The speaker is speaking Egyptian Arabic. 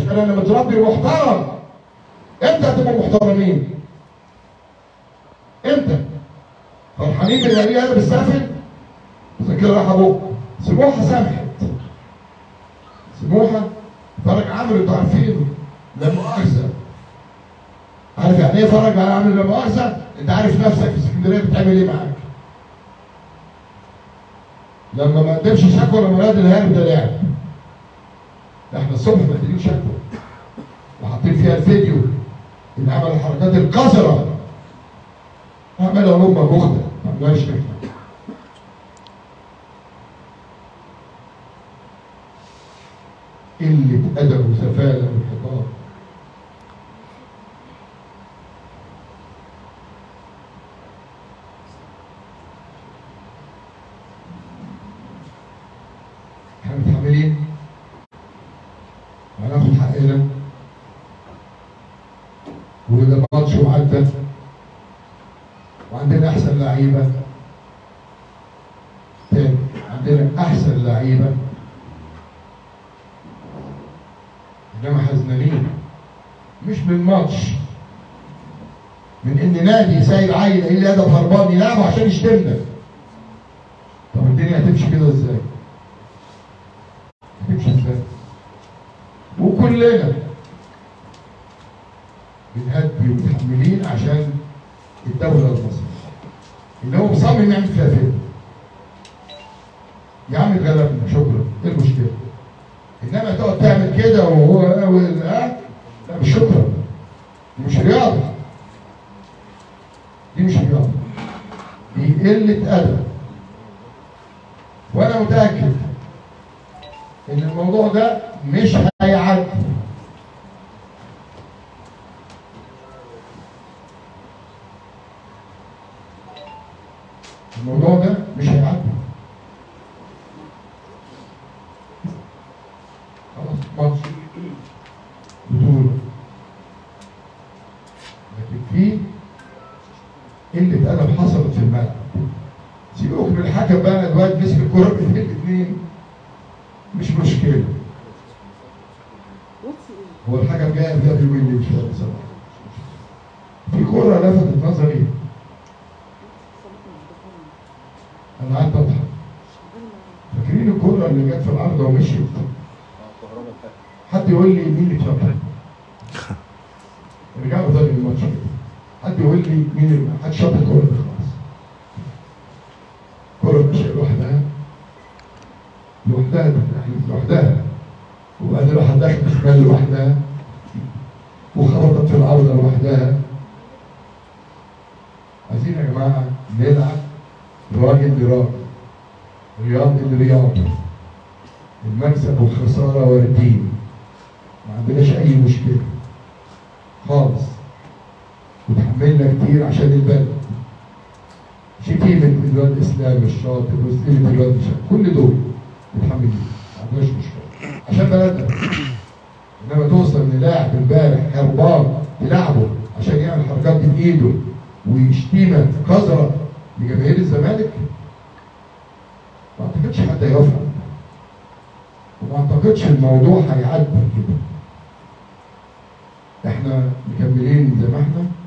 عشان انا متربي محترم امتى هتبقوا محترمين؟ امتى؟ فرحانين بالولي هذا بالسافل؟ عشان كده راح ابوك سموحه سمحت سموحه فرج عمرو انتوا عارفينه لا مؤاخذه عارف يعني ايه فرج على عمرو لا مؤاخذه؟ انت عارف نفسك في اسكندريه بتعمل ايه معاك لما ما قدمش شكوى لمراد الهارب ده لعب ده احنا الصبح محتاجين شكوى وحاطين فيها الفيديو اللي عمل الحركات القذره عملها لامك اختك ما عملهاش احنا قلة أدب وسفالة وانحطاط احنا متحملين وهناخد حقنا وده ماتش وعدى وعندنا احسن لعيبه تاني عندنا احسن لعيبه انما حزنانين مش من ماتش من ان نادي سايب عيل قليل ادب هربان يلعبه عشان يشتمنا طب الدنيا هتمشي كده ازاي؟ هتمشي ازاي؟ وكلنا بنهدي ومتحملين عشان الدولة المصرية اللي هو مصمم يعمل فيها فيلم يا عم اتغلبنا شكرا ايه المشكلة؟ انما تقعد تعمل كده وهو ها لا مش شكرا دي مش رياضة دي مش رياضة دي قلة أدب وأنا متأكد إن الموضوع ده مش هيعدي الموضوع ده مش هيعدي خلاص ماتش بطولة لكن في قلة أدب حصلت في الملعب سيبوك من الحكم بقى الواد مسك الكورة بين الاثنين مش مشكلة هو الحكم جاي ده بيقول لي مش فاهم بصراحة في كورة لفتت نظري أنا قعدت أضحك فاكرين الكورة اللي جت في العارضة ومشيت حد يقول لي مين اللي شاطها رجعوا تاني الماتش كده حد يقول لي مين اللي حد شاط الكورة دي خلاص الكورة مشيت لوحدها لوحدها لوحدها وبعدين راحت داخل شمال لوحدها وخبطت في العارضة لوحدها عايزين يا جماعة نلعب راجل لراجل رياض لرياض المكسب والخسارة واردين ما عندناش أي مشكلة خالص وتحملنا كتير عشان البلد شتيمة الواد إسلام الشاطر وشتيمة الواد مش كل دول متحملين ما عندناش مشكلة عشان بلدنا انما توصل ان لاعب امبارح هربان تلعبه عشان يعمل الحركات دي بايده وشتيمه قذره لجماهير الزمالك ما اعتقدش حد هيفهم وما اعتقدش الموضوع هيعدي كده احنا مكملين زي ما احنا